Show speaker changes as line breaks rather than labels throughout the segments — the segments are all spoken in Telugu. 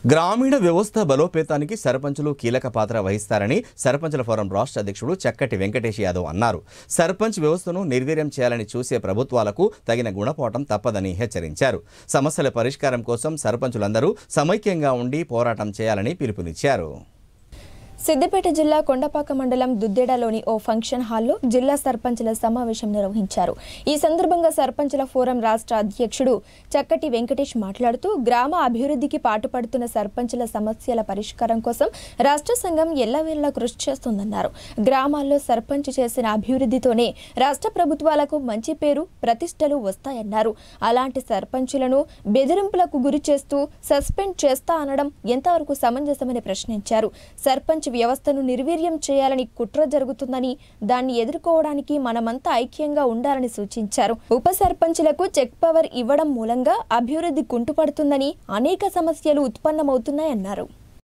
గ్రామీణ వ్యవస్థ బలోపేతానికి సర్పంచులు కీలక పాత్ర వహిస్తారని సర్పంచుల ఫోరం రాష్ట్ర అధ్యక్షుడు చక్కటి వెంకటేష్ యాదవ్ అన్నారు సర్పంచ్ వ్యవస్థను నిర్వీర్యం చేయాలని చూసే ప్రభుత్వాలకు తగిన గుణపాఠం తప్పదని హెచ్చరించారు సమస్యల పరిష్కారం కోసం సర్పంచులందరూ సమైక్యంగా ఉండి పోరాటం చేయాలని పిలుపునిచ్చారు
సిద్దిపేట జిల్లా కొండపాక మండలం దుద్దేడలోని ఓ ఫంక్షన్ హాల్లో జిల్లా సర్పంచుల సమావేశం నిర్వహించారు ఈ సందర్భంగా సర్పంచుల ఫోరం రాష్ట్ర అధ్యక్షుడు చక్కటి వెంకటేష్ మాట్లాడుతూ గ్రామ అభివృద్ధికి పాటుపడుతున్న సర్పంచుల సమస్యల పరిష్కారం కోసం రాష్ట్ర సంఘం ఎల్లవేళలా కృషి చేస్తుందన్నారు గ్రామాల్లో సర్పంచ్ చేసిన అభివృద్ధితోనే రాష్ట్ర ప్రభుత్వాలకు మంచి పేరు ప్రతిష్టలు వస్తాయన్నారు అలాంటి సర్పంచులను బెదిరింపులకు గురి చేస్తూ సస్పెండ్ చేస్తా అనడం ఎంతవరకు సమంజసమని ప్రశ్నించారు సర్పంచ్ వ్యవస్థను నిర్వీర్యం చేయాలని కుట్ర జరుగుతుందని దాన్ని ఎదుర్కోవడానికి మనమంతా ఐక్యంగా ఉండాలని సూచించారు ఉప సర్పంచులకు చెక్ పవర్ ఇవ్వడం మూలంగా అభివృద్ధి కుంటుపడుతుందని అనేక సమస్యలు ఉత్పన్నమవుతున్నాయన్నారు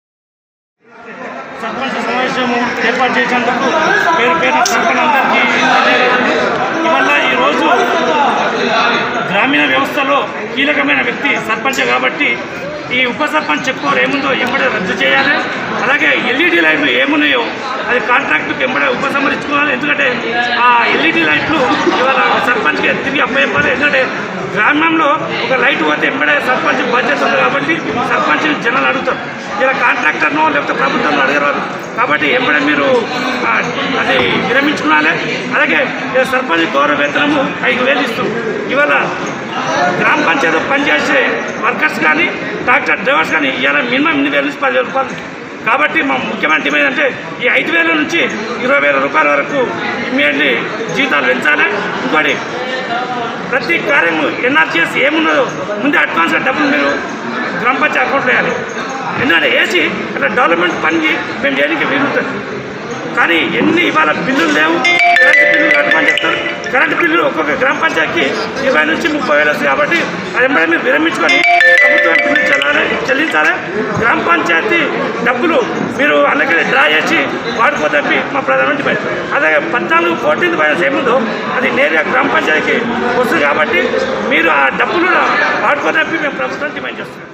సర్పంచ్ సమావేశము ఏర్పాటు చేసినందుకు పేరు పేరు సర్పంచ్ అందరికీ ధన్యవాదాలు ఇవల్ల ఈరోజు గ్రామీణ వ్యవస్థలో కీలకమైన వ్యక్తి సర్పంచ్ కాబట్టి ఈ ఉప సర్పంచ్ చెప్పుకోరు ఏముందో ఎంబడే రద్దు చేయాలి అలాగే ఎల్ఈడి లైట్లు ఏమున్నాయో అది కాంట్రాక్ట్కి ఎంబడే ఉపసంహరించుకోవాలి ఎందుకంటే ఆ ఎల్ఈడి లైట్లు ఇవాళ సర్పంచ్కి తిరిగి అప్పచెప్పాలి ఎందుకంటే గ్రామంలో ఒక లైట్ పోతే ఎంబడే సర్పంచ్ బాధ్యత ఉంది కాబట్టి సర్పంచ్ జనాలు అడుగుతారు ఇలా కాంట్రాక్టర్నో లేకపోతే ప్రభుత్వంలో అడగరు కాబట్టి ఎంబడే మీరు ఆ, అది విరమించుకోవాలి అలాగే ఈ సర్పంచ్ గౌరవ వేతనము ఐదు వేలు ఇస్తాం ఇవాళ గ్రామ పంచాయతీ పనిచేసే వర్కర్స్ కానీ డాక్టర్ డ్రైవర్స్ కానీ ఇవాళ మినిమం ఎనిమిది వేల నుంచి పదివేల రూపాయలు కాబట్టి మా ముఖ్యమైన డిమాండ్ అంటే ఈ ఐదు వేల నుంచి ఇరవై వేల రూపాయల వరకు ఇమ్మీడియట్లీ జీతాలు పెంచాలి ఇంకోటి ప్రతి కార్యము ఎన్ఆర్జీఎస్ ఏమున్నదో ముందే అడ్వాన్స్గా డబ్బులు మీరు గ్రామ పంచాయతీ అకౌంట్లో వేయాలి ఎందుకంటే వేసి అట్లా డెవలప్మెంట్ పనికి మేము చేయడానికి వీలుంటుంది కానీ ఎన్ని ఇవాళ బిల్లులు లేవు కరెంటు బిల్లులు కట్టమని చెప్తారు కరెంటు బిల్లులు ఒక్కొక్క గ్రామ పంచాయతీకి ఇరవై నుంచి ముప్పై వేలు వస్తాయి కాబట్టి అది వెంబడే మీరు విరమించుకొని ప్రభుత్వం బిల్లు చెల్లాలి చెల్లించాలి గ్రామ పంచాయతీ డబ్బులు మీరు అందుకని డ్రా చేసి వాడుకోదప్పి మా ప్రధాన డిమాండ్ అలాగే పద్నాలుగు ఫోర్టీన్త్ ఫైనాన్స్ ఏముందో అది నేరుగా గ్రామ పంచాయతీకి వస్తుంది కాబట్టి మీరు ఆ డబ్బులు వాడుకోదప్పి మేము ప్రభుత్వం డిమాండ్ చేస్తున్నాం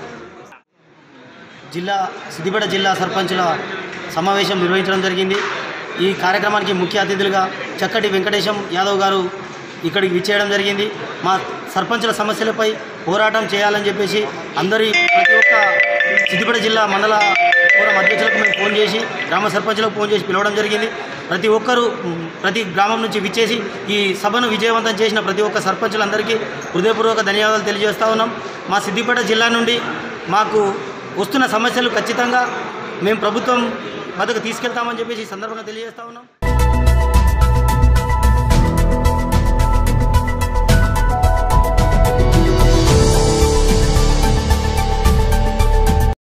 జిల్లా సిద్దిపేట జిల్లా సర్పంచుల సమావేశం నిర్వహించడం జరిగింది ఈ కార్యక్రమానికి ముఖ్య అతిథులుగా చక్కటి వెంకటేశం యాదవ్ గారు ఇక్కడికి విచ్చేయడం జరిగింది మా సర్పంచుల సమస్యలపై పోరాటం చేయాలని చెప్పేసి అందరి ప్రతి ఒక్క సిద్దిపేట జిల్లా మండల ఫోరం అధ్యక్షులకు మేము ఫోన్ చేసి గ్రామ సర్పంచులకు ఫోన్ చేసి పిలవడం జరిగింది ప్రతి ఒక్కరూ మ్, ప్రతి గ్రామం నుంచి విచ్చేసి ఈ సభను విజయవంతం చేసిన ప్రతి ఒక్క సర్పంచులందరికీ హృదయపూర్వక ధన్యవాదాలు తెలియజేస్తా ఉన్నాం మా సిద్దిపేట జిల్లా నుండి మాకు వస్తున్న సమస్యలు ఖచ్చితంగా మేము ప్రభుత్వం వద్దకు తీసుకెళ్తామని చెప్పేసి ఈ సందర్భంగా తెలియజేస్తా ఉన్నాం